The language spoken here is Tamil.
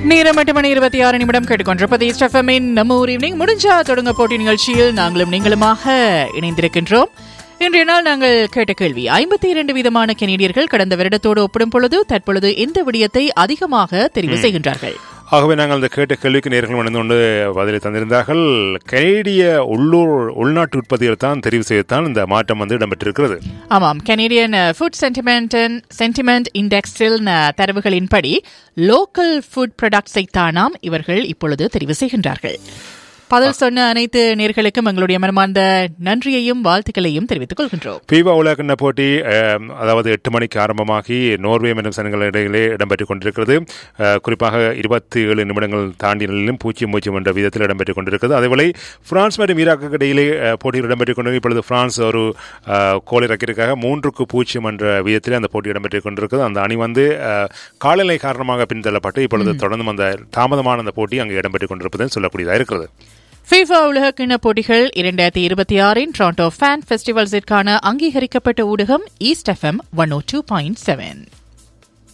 நேரம் எட்டு மணி இருபத்தி ஆறு நிமிடம் கேட்டுக்கொண்டிருப்பது ஸ்டெஃபமின் நம்ம ஊர் ஈவினிங் முடிஞ்சா தொடங்க போட்டி நிகழ்ச்சியில் நாங்களும் நீங்களுமாக இணைந்திருக்கின்றோம் இன்றைய நாள் நாங்கள் கேட்ட கேள்வி ஐம்பத்தி இரண்டு விதமான கெனடியர்கள் கடந்த வருடத்தோடு ஒப்பிடும் பொழுது தற்பொழுது எந்த விடயத்தை அதிகமாக தெரிவு செய்கின்றார்கள் ஆகவே நாங்கள் அந்த கேட்ட கேள்விக்கு நேர்கள் உணர்ந்து கொண்டு பதிலை தந்திருந்தார்கள் கனேடிய உள்ளூர் உள்நாட்டு உற்பத்திகள் தான் தெரிவு செய்துதான் இந்த மாற்றம் வந்து இடம்பெற்றிருக்கிறது ஆமாம் கனேடியன் ஃபுட் சென்டிமெண்ட் சென்டிமெண்ட் இண்டெக்ஸில் தரவுகளின்படி லோக்கல் ஃபுட் ப்ராடக்ட்ஸை தானாம் இவர்கள் இப்பொழுது தெரிவு செய்கின்றார்கள் பதில் சொன்ன அனைத்து நேர்களுக்கும் எங்களுடைய மனமார்ந்த நன்றியையும் வாழ்த்துக்களையும் தெரிவித்துக் கொள்கின்றோம் பீவா உலகண்ண போட்டி அஹ், அதாவது எட்டு மணிக்கு ஆரம்பமாகி நோர்வே மற்றும் சனங்கள் இடையிலே இடம்பெற்றுக் கொண்டிருக்கிறது அஹ், குறிப்பாக இருபத்தி ஏழு நிமிடங்கள் தாண்டி நிலையிலும் பூஜ்ஜியம் பூஜ்ஜியம் என்ற விதத்தில் இடம்பெற்றுக் கொண்டிருக்கிறது அதேவேளை பிரான்ஸ் மற்றும் ஈராக்கு இடையிலே அஹ், போட்டிகள் இடம்பெற்றுக் கொண்டு இப்பொழுது பிரான்ஸ் ஒரு அஹ், கோல் இறக்கியிருக்காக மூன்றுக்கு பூஜ்ஜியம் என்ற விதத்தில் அந்த போட்டி இடம்பெற்றுக் கொண்டிருக்கிறது அந்த அணி வந்து அஹ், காலநிலை காரணமாக பின்தள்ளப்பட்டு இப்பொழுது தொடர்ந்து அந்த தாமதமான அந்த போட்டி அங்கு இடம்பெற்றுக் கொண்டிருப்பது சொல்லக்கூடியதாக இருக்கிறது ஃபீஃபா உலக கிண்ண போட்டிகள் இரண்டாயிரத்தி இருபத்தி ஆறின் டொரண்டோ ஃபேன் ஃபெஸ்டிவல்ஸிற்கான அங்கீகரிக்கப்பட்ட ஊடகம் East FM one oh two point seven